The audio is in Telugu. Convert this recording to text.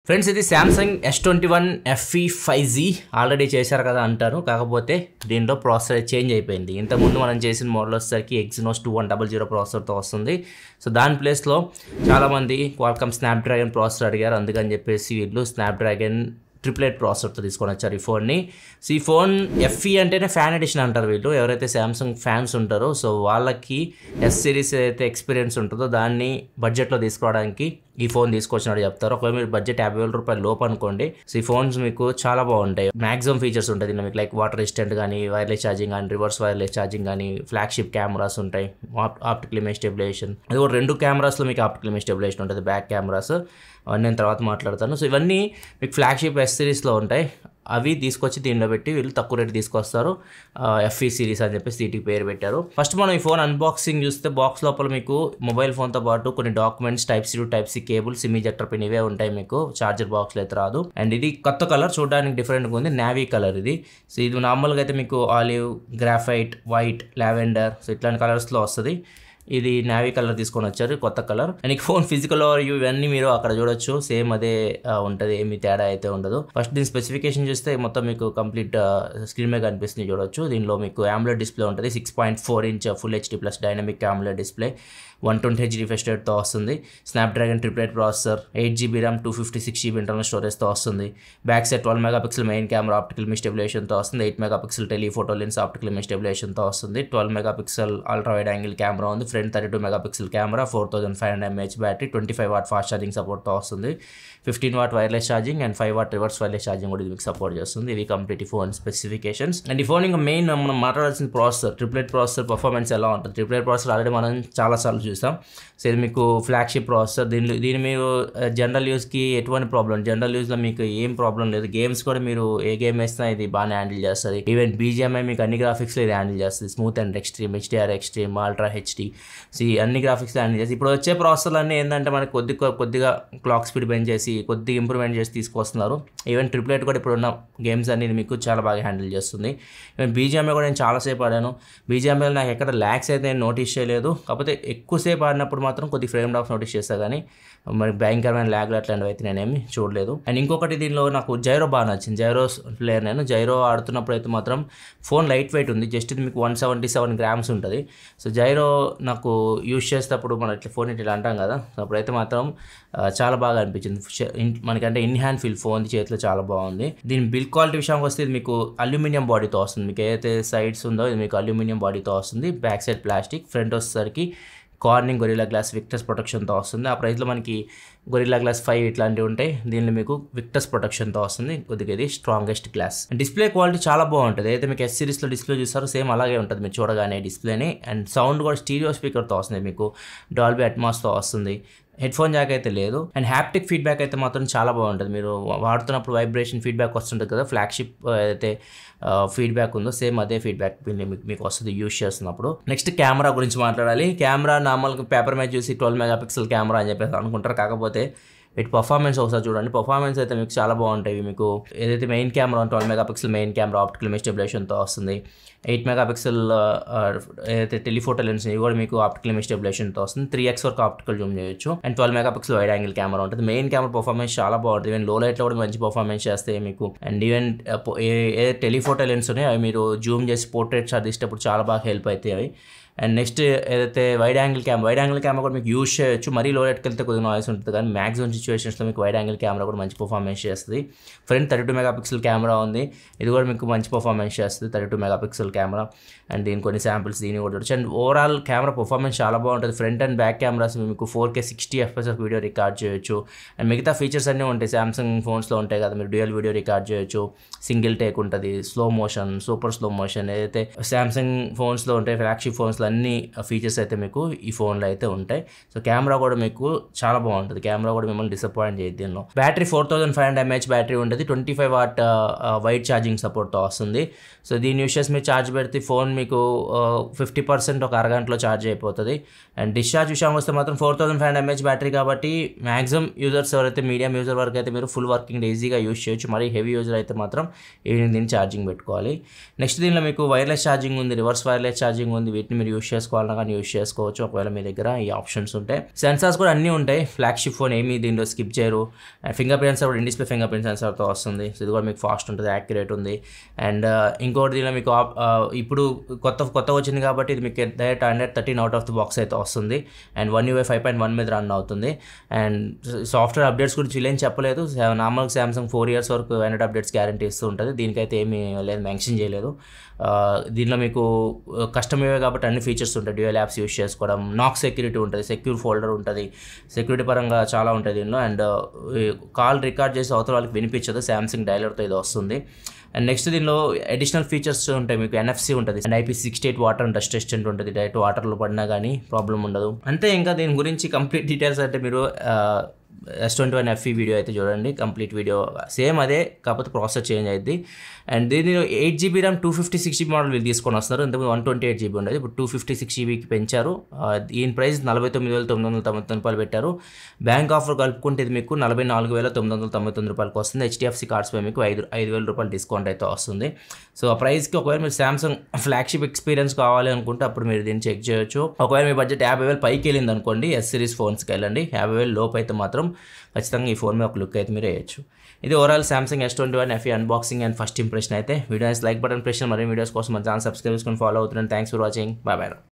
ఫ్రెండ్స్ ఇది Samsung S twenty one FE five G already చేశారు కదా అంటారు కాకపోతే దీంట్లో ప్రాసెసర్ చేంజ్ అయిపోయింది ఇంతకుముందు మనం చేసిన మోడల్ వచ్చేసరికి Exynos two one double zero ప్రాసెసర్తో వస్తుంది సో దాని ప్లేస్లో చాలామంది క్వాల్కమ్ స్నాప్డ్రాగన్ ప్రాసెసర్ అడిగారు అందుకని చెప్పేసి వీళ్ళు స్నాప్డ్రాగన్ ట్రిప్లెట్ ప్రాసెసర్తో తీసుకొని వచ్చారు ఈ ఫోన్ని సో ఈ ఫోన్ ఎఫ్ఈ అంటేనే ఫ్యాన్ ఎడిషన్ అంటారు వీళ్ళు ఎవరైతే శాంసంగ్ ఫ్యాన్స్ ఉంటారో సో వాళ్ళకి ఎస్ సిరీస్ ఏదైతే ఎక్స్పీరియన్స్ ఉంటుందో దాన్ని బడ్జెట్లో తీసుకోవడానికి ఈ ఫోన్ తీసుకొచ్చినట్టు చెప్తారు ఒకవేళ మీరు బడ్జెట్ యాభై వేల రూపాయలు లోపు అనుకోండి సో ఈ ఫోన్స్ మీకు చాలా బాగుంటాయి మాక్సిమం ఫీచర్స్ ఉంటాయి దీనిలో మీకు లైక్ వాటర్ రెసిస్టెంట్ కానీ వైర్లెస్ ఛార్జింగ్ కానీ రివర్స్ వైర్లెస్ ఛార్జింగ్ కానీ ఫ్లాగ్షిప్ కెమెరాస్ ఉంటాయి ఆప్టికల్ ఇమేజ్ స్టెబిలేషన్ అది కూడా రెండు కెమెరాస్లో మీకు ఆప్టికల్ ఇమేజ్ స్టెబిలేషన్ ఉంటుంది బ్యాక్ కెమెరాస్ అవన్నీ నేను తర్వాత మాట్లాడతాను సో ఇవన్నీ మీకు ఫ్లాగ్షిప్ ఎస్ సిరీస్లో ఉంటాయి అవి తీసుకొచ్చి దీనిలో పెట్టి వీళ్ళు తక్కువ రేటు తీసుకొస్తారు ఎఫ్ఈ సిరీస్ అని చెప్పేసి వీటికి పేరు పెట్టారు ఫస్ట్ మనం ఈ ఫోన్ అన్బాక్సింగ్ చూస్తే బాక్స్ లోపల మీకు మొబైల్ ఫోన్తో పాటు కొన్ని documents type C to type C cable SIM ejector pin ఇవే ఉంటాయి మీకు చార్జర్ బాక్స్లో అయితే రాదు అండ్ ఇది కొత్త కలర్ చూడడానికి డిఫరెంట్గా ఉంది నావీ కలర్ ఇది సో ఇది నార్మల్గా అయితే మీకు olive graphite white lavender so ఇట్లాంటి కలర్స్లో వస్తుంది ఇది నావీ కలర్ తీసుకొని వచ్చారు కొత్త కలర్ అండ్ ఈ ఫోన్ ఫిజికల్ ఓవర్వ్యూ ఇవన్నీ మీరు అక్కడ చూడొచ్చు సేమ్ అదే ఉంటుంది ఏమి తేడా అయితే ఉండదు ఫస్ట్ దీని స్పెసిఫికేషన్ చూస్తే మొత్తం మీకు కంప్లీట్ స్క్రీన్ మీద కనిపిస్తుంది చూడొచ్చు దీనిలో మీకు ఆమ్లెట్ డిస్ప్లే ఉంటుంది six point four inch full HD plus dynamic AMOLED display one twenty H refresh రేట్తో వస్తుంది Snapdragon triplet processor eight GB RAM two fifty six GB internal స్టోరేజ్తో వస్తుంది back side twelve megapixel main camera optical image స్టెబిలేషన్తో వస్తుంది eight megapixel telephoto lens optical image స్టెబిలేషన్తో వస్తుంది twelve megapixel ultra wide angle camera ఉంది front thirty two megapixel camera four thousand five hundred mAh battery twenty five watt fast charging సపోర్ట్తో వస్తుంది fifteen watt wireless charging and five watt reverse wireless charging కూడా ఇది మీకు సపోర్ట్ చేస్తుంది ఇవి కంప్లీట్ ఈ ఫోన్ స్పెసిఫికేషన్స్ అండ్ ఈ ఫోన్ ఇంకా మెయిన్ మనం మాట్లాడాల్సిన ప్రాసెసర్ ట్రిప్లెట్ ప్రాసెసర్ పర్ఫార్మెన్స్ ఎలా ఉంటుంది ట్రిప్లెట్ ప్రాసెసర్ ఆల్రెడీ మనం చాలాసార్లు చూసాం సో ఇది మీకు ఫ్లాగ్షిప్ ప్రాసెసర్ దీని దీని మీరు జనరల్ యూస్కి ఎటువంటి ప్రాబ్లం జనరల్ యూస్లో మీకు ఏం ప్రాబ్లం లేదు గేమ్స్ కూడా మీరు ఏ గేమ్ వేసినా ఇది బాగానే హ్యాండిల్ చేస్తుంది ఈవెన్ బీజిఎంఐ మీకు అన్ని గ్రాఫిక్స్లో ఇది హ్యాండిల్ చేస్తుంది smooth and extreme HDR extreme ultra HD సి అన్ని గ్రాఫిక్స్ హ్యాండిల్ చేసి ఇప్పుడు వచ్చే ప్రాసెసర్లు అన్నీ ఏంటంటే మనకి కొద్ది కొద్దిగా క్లాక్ స్పీడ్ పెంచేసి కొద్దిగా ఇంప్రూవ్మెంట్ చేసి తీసుకొస్తున్నారు ఈవెన్ ట్రిప్లెట్ కూడా ఇప్పుడు ఉన్న గేమ్స్ అనేది మీకు చాలా బాగా హ్యాండిల్ చేస్తుంది ఈవెన్ బీజిఎంఐ కూడా నేను చాలాసేపు ఆడాను బీజిఎంఐలో నాకు ఎక్కడ ల్యాక్స్ అయితే నేను నోటీస్ చేయలేదు కాకపోతే ఎక్కువసేపు ఆడినప్పుడు మాత్రం కొద్ది ఫ్రేమ్ డ్రాప్స్ నోటీస్ చేస్తా కానీ మరి భయంకరమైన ల్యాగ్లు అట్లాంటివి అయితే నేనేమి చూడలేదు అండ్ ఇంకొకటి దీనిలో నాకు జైరో బాగా నచ్చింది జైరో ప్లేయర్ నేను జైరో ఆడుతున్నప్పుడు అయితే మాత్రం ఫోన్ లైట్ వెయిట్ ఉంది జస్ట్ ఇది మీకు వన్ సెవెంటీ సెవెన్ గ్రామ్స్ ఉంటుంది సో జైరో నాకు యూస్ చేసేటప్పుడు మనం ఇట్లా ఫోన్ ఇట్లా అంటాం కదా అప్పుడైతే మాత్రం చాలా బాగా అనిపించింది మనకంటే ఇన్ హ్యాండ్ ఫీల్ ఫోన్ చేతిలో చాలా బాగుంది దీని బిల్ క్వాలిటీ విషయానికి వస్తే ఇది మీకు అల్యూమినియం బాడీతో వస్తుంది మీకు ఏదైతే సైడ్స్ ఉందో ఇది మీకు అల్యూమినియం బాడీతో వస్తుంది బ్యాక్ సైడ్ ప్లాస్టిక్ ఫ్రంట్ వచ్చేసరికి కార్నింగ్ గొరిలా గ్లాస్ విక్టర్స్ ప్రొటెక్షన్తో వస్తుంది ఆ ప్రైస్లో మనకి గొరిలా గ్లాస్ ఫైవ్ ఇట్లాంటివి ఉంటాయి దీనిలో మీకు విక్టర్స్ ప్రొటెక్షన్తో వస్తుంది కొద్దిగా ఇది స్ట్రాంగెస్ట్ గ్లాస్ డిస్ప్లే క్వాలిటీ చాలా బాగుంటుంది అయితే మీకు ఎస్ సిరీస్లో డిస్ప్లే చూస్తారో సేమ్ అలాగే ఉంటుంది మీరు చూడగానే డిస్ప్లేని అండ్ సౌండ్ కూడా స్టీరియో స్పీకర్తో వస్తుంది మీకు డాల్బీ అట్మాస్తో వస్తుంది హెడ్ ఫోన్ జాక్ అయితే లేదు అండ్ హ్యాప్టిక్ ఫీడ్బ్యాక్ అయితే మాత్రం చాలా బాగుంటుంది మీరు వాడుతున్నప్పుడు వైబ్రేషన్ ఫీడ్బ్యాక్ వస్తుంటుంది కదా ఫ్లాగ్షిప్ ఏదైతే ఫీడ్బ్యాక్ ఉందో సేమ్ అదే ఫీడ్బ్యాక్ మీకు వస్తుంది యూస్ చేస్తున్నప్పుడు నెక్స్ట్ కెమెరా గురించి మాట్లాడాలి కెమెరా నార్మల్గా పేపర్ మీద చూసి ట్వెల్వ్ మెగా పిక్సెల్ కెమెరా అని చెప్పేసి అనుకుంటారు కాకపోతే వీటి పర్ఫార్మెన్స్ ఒకసారి చూడండి పర్ఫార్మెన్స్ అయితే మీకు చాలా బాగుంటాయి మీకు ఏదైతే main camera twelve megapixel main camera optical image స్టెబిలేషన్తో వస్తుంది ఎయిట్ మెగా పిక్సెల్ ఏదైతే టెలిఫోటో లెన్స్ ఇవి కూడా మీకు ఆప్టికల్ ఇమేజ్ స్టెబిలేషన్తో వస్తుంది త్రీ ఎక్స్ వరకు ఆప్టికల్ జూమ్ చేయొచ్చు and twelve megapixel wide angle camera ఉంటుంది మెయిన్ కెమెరా పర్ఫార్మెన్స్ చాలా బాగుంటుంది ఈవెన్ లో లైట్లో కూడా మంచి పర్ఫార్మెన్స్ చేస్తాయి మీకు అండ్ ఈవెన్ ఏ టెలిఫోటో లెన్స్ ఉన్నాయో అవి మీరు జూమ్ చేసి పోర్ట్రేట్ షాట్ తీసేటప్పుడు చాలా బాగా హెల్ప్ అవుతాయి అవి అండ్ నెక్స్ట్ ఏదైతే wide angle camera wide angle camera కూడా మీకు యూస్ చేయొచ్చు మరీ లో లైట్కి వెళ్తే కొద్దిగా నాయిస్ ఉంటుంది కానీ మ్యాక్సిమం సిచ్యువేషన్స్లో మీకు వైడ్ యాంగిల్ కెమెరా కూడా మంచి పర్ఫార్మెన్స్ చేస్తుంది front thirty two megapixel camera ఉంది ఇది కూడా మీకు మంచి పర్ఫార్మెన్స్ చేస్తుంది thirty two megapixel camera and దీని కొన్ని శాంపిల్స్ దీన్ని కూడా చూడొచ్చు అండ్ ఓవరాల్ కెమెరా పర్ఫార్మెన్స్ చాలా బాగుంటుంది ఫ్రంట్ అండ్ బ్యాక్ కెమెరాస్ మీకు four K sixty FPS of video record చేయొచ్చు అండ్ మిగతా ఫీచర్స్ అన్నీ ఉంటాయి సామ్సంగ్ ఫోన్స్లో ఉంటాయి కదా మీరు డ్యూయల్ వీడియో రికార్డ్ చేయొచ్చు సింగిల్ టేక్ ఉంటుంది slow motion super slow motion ఏదైతే సామ్సంగ్ ఫోన్స్లో ఉంటాయి ఫ్లాగ్షిప్ ఫోన్స్లో అన్ని ఫీచర్స్ అయితే మీకు ఈ ఫోన్లో అయితే ఉంటాయి సో కెమెరా కూడా మీకు చాలా బాగుంటుంది కెమెరా కూడా మిమ్మల్ని డిసప్పాయింట్ చేయదు దీనిలో battery four thousand five hundred mAh battery ఉంటుంది twenty five watt wired charging సపోర్ట్తో వస్తుంది సో దీని యూస్ చేసి మీరు ఛార్జ్ పెడితే ఫోన్ మీకు ఫిఫ్టీ పర్సెంట్ ఒక అరగంటలో ఛార్జ్ అయిపోతుంది అండ్ డిశ్చార్జ్ విషయం వస్తే మాత్రం four thousand five hundred mAh battery కాబట్టి మ్యాక్సిమం యూజర్స్ ఎవరైతే మీడియం యూజర్ వరకు అయితే మీరు ఫుల్ వర్కింగ్ ఈజీగా యూస్ చేయొచ్చు మరి హెవీ యూజర్ అయితే మాత్రం ఈవినింగ్ దీన్ని ఛార్జింగ్ పెట్టుకోవాలి నెక్స్ట్ దీనిలో మీకు వైర్లెస్ ఛార్జింగ్ ఉంది రివర్స్ వైర్లెస్ ఛార్జింగ్ ఉంది వీటిని మీరు యూస్ చేసుకోవాలన్నా కానీ యూస్ చేసుకోవచ్చు ఒకవేళ మీ దగ్గర ఈ ఆప్షన్స్ ఉంటాయి సెన్సార్స్ కూడా అన్నీ ఉంటాయి ఫ్లాగ్షిప్ ఫోన్ ఏమీ దీంట్లో స్కిప్ చేయరు and fingerprint sensor in display fingerprint సెన్సార్తో వస్తుంది సో ఇది కూడా మీకు ఫాస్ట్ ఉంటుంది యాక్యురేట్ ఉంది అండ్ ఇంకోటి దీనిలో మీకు ఆప్- ఆ, ఇప్పుడు కొత్త కొత్త వచ్చింది కాబట్టి ఇది మీకు direct Android thirteen out of the box అయితే వస్తుంది and One UI five point one మీద రన్ అవుతుంది అండ్ సాఫ్ట్వేర్ అప్డేట్స్ గురించి వీళ్ళేం చెప్పలేదు నార్మల్ సామ్సంగ్ ఫోర్ ఇయర్స్ వరకు హండ్రెడ్ అప్డేట్స్ గ్యారంటీ ఇస్తూ ఉంటుంది దీనికైతే ఏమీ లేదు మెన్షన్ చేయలేదు ఆ, దీనిలో మీకు కస్టమ్ ఇవే కాబట్టి అన్ని ఫీచర్స్ ఉంటాయి డ్యూయల్ యాప్స్ యూస్ చేసుకోవడం నాక్ సెక్యూరిటీ ఉంటుంది సెక్యూర్ ఫోల్డర్ ఉంటుంది సెక్యూరిటీ పరంగా చాలా ఉంటుంది దీనిలో అండ్ కాల్ రికార్డ్ చేసి అవతల వాళ్ళకి వినిపించదు శాంసంగ్ డైలర్తో ఇది వస్తుంది అండ్ నెక్స్ట్ దీనిలో అడిషనల్ ఫీచర్స్ ఉంటాయి మీకు ఎన్ఎఫ్సి ఉంటుంది and IP sixty eight water and dust resistant ఉంటుంది డైరెక్ట్ వాటర్లో పడినా కానీ ప్రాబ్లం ఉండదు అంతే ఇంకా దీని గురించి కంప్లీట్ డీటెయిల్స్ అంటే మీరు S twenty one FE video అయితే చూడండి కంప్లీట్ వీడియో సేమ్ అదే కాకపోతే ప్రాసెస్ చేంజ్ అయింది అండ్ దీని eight GB RAM two fifty six GB model వీళ్ళు తీసుకొని వస్తారు ఇంతకు వన్ ట్వంటీ ఎయిట్ జీబీ ఉండేది ఇప్పుడు టూ ఫిఫ్టీ సిక్స్ జీబీకి పెంచారు ఆ, దీని ప్రైస్ నలభై తొమ్మిది వేల తొమ్మిది వందల తొంభై తొమ్మిది రూపాయలు పెట్టారు బ్యాంక్ ఆఫర్ కలుపుకుంటే ఇది మీకు నలభై నాలుగు వేల తొమ్మిది వందల తొంభై తొమ్మిది రూపాయలకి వస్తుంది హెచ్డిఎఫ్సి కార్డ్స్ పై మీకు ఐదు ఐదు వేల రూపాయలు డిస్కౌంట్ అయితే వస్తుంది సో ఆ ప్రైస్కి ఒకవేళ మీరు సామ్సంగ్ ఫ్లాగ్షిప్ ఎక్స్పీరియన్స్ కావాలి అనుకుంటే అప్పుడు మీరు దీన్ని చెక్ చేయొచ్చు ఒకవేళ మీ బడ్జెట్ యాభై వేలు పైకి వెళ్ళింది అనుకోండి ఎస్ సిరీస్ ఫోన్స్కి వెళ్ళండి యాభై వేలు లోపు అయితే మాత్రం ఖచ్చితంగా ఈ ఫోన్ మీద ఒక లుక్ అయితే మీరు వేయచ్చు ఇది overall Samsung S twenty one FE unboxing and first impression అయితే వీడియోస్ లైక్ బటన్ ప్రెషన్ మరిన్ని వీడియోస్ కోసం మన ఛానల్ సబ్స్క్రైబ్ చేసుకొని ఫాలో అవుతున్నాను thanks for watching bye bye